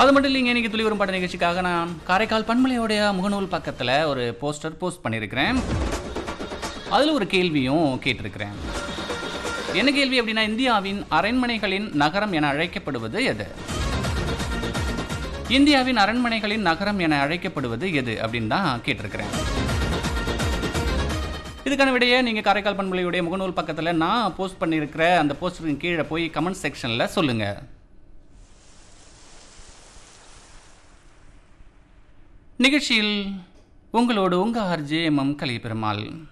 அது மட்டும் இல்லைங்க இன்னைக்கு துளி வரும் பாட்ட நிகழ்ச்சிக்காக நான் காரைக்கால் பண்பலையோடைய முகநூல் பக்கத்தில் ஒரு போஸ்டர் போஸ்ட் பண்ணியிருக்கிறேன் அதில் ஒரு கேள்வியும் கேட்டிருக்கிறேன் என்ன கேள்வி அப்படின்னா இந்தியாவின் அரண்மனைகளின் நகரம் என அழைக்கப்படுவது எது இந்தியாவின் அரண்மனைகளின் நகரம் என அழைக்கப்படுவது எது அப்படின்னு தான் கேட்டிருக்கிறேன் இதுக்கான விடையை நீங்கள் காரைக்கால் பண்பலையுடைய முகநூல் பக்கத்தில் நான் போஸ்ட் பண்ணியிருக்கிற அந்த போஸ்டருக்கு கீழே போய் கமெண்ட் செக்ஷனில் சொல்லுங்கள் நிகழ்ச்சியில் உங்களோடு உங்கள் ஆர்ஜே எம் கலை பெருமாள்